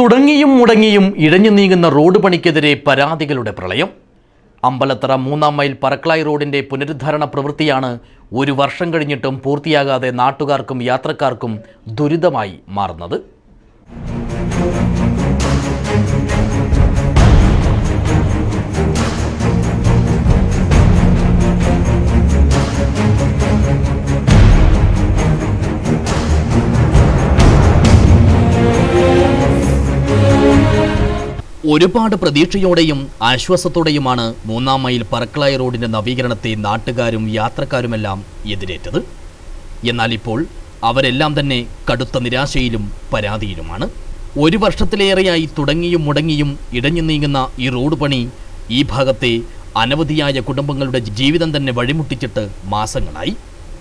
തുടങ്ങിയും മുടങ്ങിയും ഇഴഞ്ഞു നീങ്ങുന്ന റോഡ് പണിക്കെതിരെ പരാതികളുടെ പ്രളയം അമ്പലത്തറ മൂന്നാം മൈൽ പറക്ലായി റോഡിന്റെ പുനരുദ്ധാരണ പ്രവൃത്തിയാണ് ഒരു വർഷം കഴിഞ്ഞിട്ടും പൂർത്തിയാകാതെ നാട്ടുകാർക്കും യാത്രക്കാർക്കും ദുരിതമായി മാറുന്നത് ഒരുപാട് പ്രതീക്ഷയോടെയും ആശ്വാസത്തോടെയുമാണ് മൂന്നാം മൈൽ പറക്കളായി റോഡിന്റെ നവീകരണത്തെ നാട്ടുകാരും യാത്രക്കാരുമെല്ലാം എതിരേറ്റത് എന്നാൽ ഇപ്പോൾ അവരെല്ലാം തന്നെ കടുത്ത നിരാശയിലും പരാതിയിലുമാണ് ഒരു വർഷത്തിലേറെയായി തുടങ്ങിയും മുടങ്ങിയും ഇടഞ്ഞു നീങ്ങുന്ന ഈ റോഡ് പണി ഈ ഭാഗത്തെ അനവധിയായ കുടുംബങ്ങളുടെ ജീവിതം തന്നെ വഴിമുട്ടിച്ചിട്ട് മാസങ്ങളായി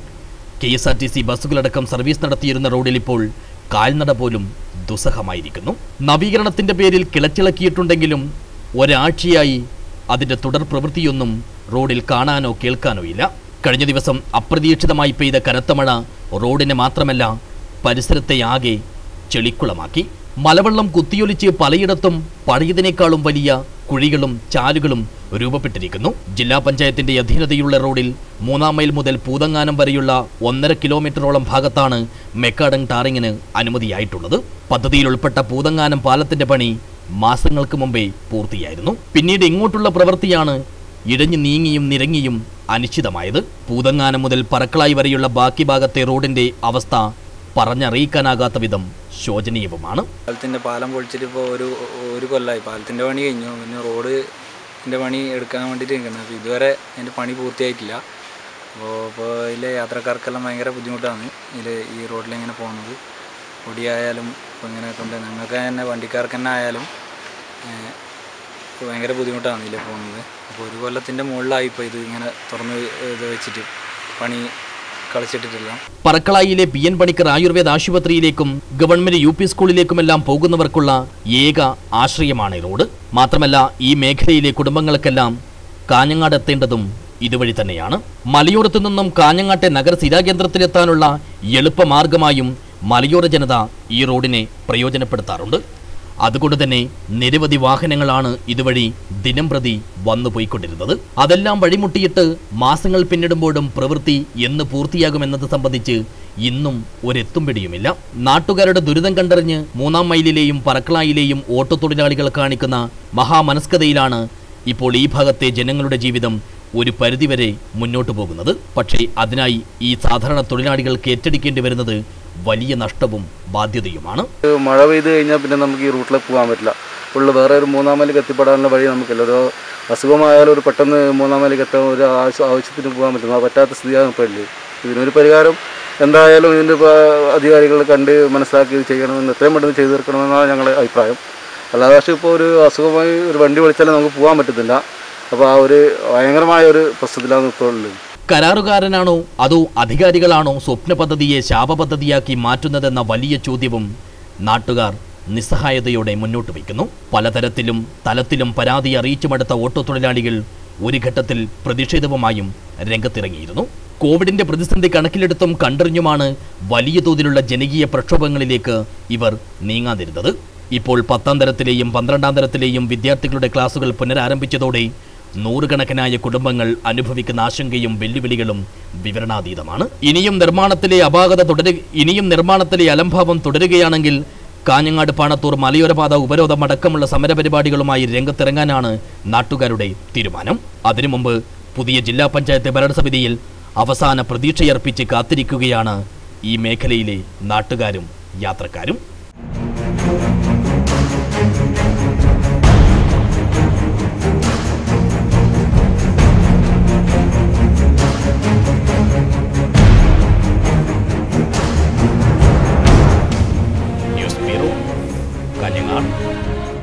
K S R T C ബസ്സുകളടക്കം സർവീസ് നടത്തിയിരുന്ന റോഡിൽ ഇപ്പോൾ കാൽനട പോലും ദുസ്സഹമായിരിക്കുന്നു നവീകരണത്തിന്റെ പേരിൽ കിളച്ചിളക്കിയിട്ടുണ്ടെങ്കിലും ഒരാഴ്ചയായി അതിന്റെ തുടർ പ്രവൃത്തിയൊന്നും റോഡിൽ കാണാനോ കേൾക്കാനോ ഇല്ല കഴിഞ്ഞ ദിവസം അപ്രതീക്ഷിതമായി പെയ്ത കനത്ത മഴ റോഡിനെ മാത്രമല്ല പരിസരത്തെ ആകെ ചെളിക്കുളമാക്കി മലവെള്ളം കുത്തിയൊലിച്ച് പലയിടത്തും പഴയതിനേക്കാളും വലിയ കുഴികളും ചാലുകളും രൂപപ്പെട്ടിരിക്കുന്നു ജില്ലാ പഞ്ചായത്തിന്റെ അധീനതയുള്ള റോഡിൽ മൂന്നാം മൈൽ മുതൽ പൂതങ്ങാനം വരെയുള്ള ഒന്നര കിലോമീറ്ററോളം ഭാഗത്താണ് മെക്കാഡങ് ടാറിങ്ങിന് അനുമതിയായിട്ടുള്ളത് പദ്ധതിയിൽ ഉൾപ്പെട്ട പൂതങ്ങാനം പാലത്തിന്റെ പണി മാസങ്ങൾക്ക് മുമ്പേ പൂർത്തിയായിരുന്നു പിന്നീട് ഇങ്ങോട്ടുള്ള പ്രവൃത്തിയാണ് ഇഴഞ്ഞു നീങ്ങിയും നിരങ്ങിയും അനിശ്ചിതമായത് പൂതങ്ങാനം മുതൽ പറക്കളായി വരെയുള്ള ബാക്കി ഭാഗത്തെ റോഡിന്റെ അവസ്ഥ പറഞ്ഞറിയിക്കാനാകാത്ത വിധം ശോചനീയവുമാണ് പാലത്തിൻ്റെ പാലം പൊളിച്ചിട്ട് ഇപ്പോൾ ഒരു ഒരു കൊല്ലമായി പാലത്തിൻ്റെ പണി കഴിഞ്ഞു പിന്നെ റോഡിൻ്റെ പണി എടുക്കാൻ വേണ്ടിയിട്ട് നിൽക്കുന്നത് അപ്പോൾ ഇതുവരെ അതിൻ്റെ പണി പൂർത്തിയായിട്ടില്ല അപ്പോൾ ഇപ്പോൾ ഇതിലെ യാത്രക്കാർക്കെല്ലാം ഭയങ്കര ബുദ്ധിമുട്ടാണ് ഇതിൽ ഈ റോഡിൽ ഇങ്ങനെ പോകുന്നത് പൊടിയായാലും ഇപ്പോൾ ഇങ്ങനെ കൊണ്ട് ഞങ്ങൾക്ക് തന്നെ വണ്ടിക്കാർക്ക് തന്നെ ആയാലും ഏഹ്, ഇപ്പോൾ ഭയങ്കര ബുദ്ധിമുട്ടാണ് ഇതിൽ പോകുന്നത് അപ്പോൾ ഒരു കൊല്ലത്തിൻ്റെ മുകളിലായി ഇപ്പോൾ ഇത് ഇങ്ങനെ തുറന്ന് ഇത് വെച്ചിട്ട് പണി കളിച്ചിട്ടിട്ടില്ല പറക്കളായിലെ പി എൻ പണിക്കർ ആയുർവേദ ആശുപത്രിയിലേക്കും ഗവൺമെന്റ് യു പി സ്കൂളിലേക്കുമെല്ലാം പോകുന്നവർക്കുള്ള ഏക ആശ്രയമാണ് ഈ റോഡ് മാത്രമല്ല ഈ മേഖലയിലെ കുടുംബങ്ങൾക്കെല്ലാം കാഞ്ഞങ്ങാട് എത്തേണ്ടതും ഇതുവഴി തന്നെയാണ് മലയോരത്തു നിന്നും കാഞ്ഞങ്ങാട്ടെ നഗര സ്ഥിരാകേന്ദ്രത്തിലെത്താനുള്ള എളുപ്പമാർഗമായും മലയോര ജനത ഈ റോഡിനെ പ്രയോജനപ്പെടുത്താറുണ്ട് അതുകൊണ്ട് തന്നെ നിരവധി വാഹനങ്ങളാണ് ഇതുവഴി ദിനം പ്രതി വന്നു പോയിക്കൊണ്ടിരുന്നത് അതെല്ലാം വഴിമുട്ടിയിട്ട് മാസങ്ങൾ പിന്നിടുമ്പോഴും പ്രവൃത്തി എന്ന് പൂർത്തിയാകുമെന്നത് സംബന്ധിച്ച് ഇന്നും ഒരെത്തും പിടിയുമില്ല നാട്ടുകാരുടെ ദുരിതം കണ്ടറിഞ്ഞ് മൂന്നാം മൈലിലെയും പറക്കളായിലെയും ഓട്ടോ തൊഴിലാളികൾ കാണിക്കുന്ന മഹാമനസ്കതയിലാണ് ഇപ്പോൾ ഈ ഭാഗത്തെ ജനങ്ങളുടെ ജീവിതം ഒരു പരിധിവരെ മുന്നോട്ടു പോകുന്നത് പക്ഷേ അതിനായി ഈ സാധാരണ തൊഴിലാളികൾക്ക് ഏറ്റെടുക്കേണ്ടി വരുന്നത് വലിയ നഷ്ടവും ബാധ്യതയുമാണ് മഴ പെയ്ത് കഴിഞ്ഞാൽ പിന്നെ നമുക്ക് ഈ റൂട്ടിലേക്ക് പോകാൻ പറ്റില്ല ഫുള്ള് വേറെ ഒരു മൂന്നാം മലക്ക് എത്തിപ്പെടാനുള്ള വഴി നമുക്കില്ല ഒരു അസുഖമായാലും ഒരു പെട്ടെന്ന് മൂന്നാം മലക്ക് എത്താൻ ഒരു ആവശ്യ ആവശ്യത്തിന് പോകാൻ പറ്റും അത് പറ്റാത്ത സ്ഥിതിയാണ് ഇപ്പോൾ ഉള്ളത് ഇതിനൊരു പരിഹാരം എന്തായാലും ഇതിൻ്റെ ഇപ്പോൾ അധികാരികൾ കണ്ട് മനസ്സിലാക്കി ഇത് ചെയ്യണമെന്ന് എത്രയും പെട്ടെന്ന് ചെയ്തു തീർക്കണമെന്നാണ് ഞങ്ങളുടെ അഭിപ്രായം അല്ലാതെ പക്ഷേ ഇപ്പോൾ ഒരു അസുഖമായി ഒരു വണ്ടി വിളിച്ചാലും നമുക്ക് പോകാൻ പറ്റത്തില്ല അപ്പോൾ ആ ഒരു ഭയങ്കരമായ ഒരു പ്രശ്നത്തിലാണ് ഇപ്പോൾ ഉള്ളത് കരാറുകാരനാണോ അതോ അധികാരികളാണോ സ്വപ്ന പദ്ധതിയെ ശാപപദ്ധതിയാക്കി മാറ്റുന്നതെന്ന വലിയ ചോദ്യവും നാട്ടുകാർ നിസ്സഹായതയോടെ മുന്നോട്ട് വയ്ക്കുന്നു പലതരത്തിലും തലത്തിലും പരാതി അറിയിച്ചുമടുത്ത ഓട്ടോ തൊഴിലാളികൾ ഒരു ഘട്ടത്തിൽ പ്രതിഷേധവുമായും രംഗത്തിറങ്ങിയിരുന്നു കോവിഡിന്റെ പ്രതിസന്ധി കണക്കിലെടുത്തും കണ്ടറിഞ്ഞുമാണ് വലിയ തോതിലുള്ള ജനകീയ പ്രക്ഷോഭങ്ങളിലേക്ക് ഇവർ നീങ്ങാതിരുന്നത് ഇപ്പോൾ പത്താം തരത്തിലെയും പന്ത്രണ്ടാം തരത്തിലെയും വിദ്യാർത്ഥികളുടെ ക്ലാസുകൾ പുനരാരംഭിച്ചതോടെ നൂറുകണക്കിനായ കുടുംബങ്ങൾ അനുഭവിക്കുന്ന ആശങ്കയും വെല്ലുവിളികളും വിവരണാതീതമാണ് ഇനിയും നിർമ്മാണത്തിലെ അപാകത തുടരു ഇനിയും നിർമ്മാണത്തിലെ അലംഭാവം തുടരുകയാണെങ്കിൽ കാഞ്ഞങ്ങാട് പാണത്തൂർ മലയോരപാത ഉപരോധം അടക്കമുള്ള സമരപരിപാടികളുമായി രംഗത്തിറങ്ങാനാണ് നാട്ടുകാരുടെ തീരുമാനം അതിനു മുമ്പ് പുതിയ ജില്ലാ പഞ്ചായത്ത് ഭരണസമിതിയിൽ അവസാന പ്രതീക്ഷയർപ്പിച്ച് കാത്തിരിക്കുകയാണ് ഈ മേഖലയിലെ നാട്ടുകാരും യാത്രക്കാരും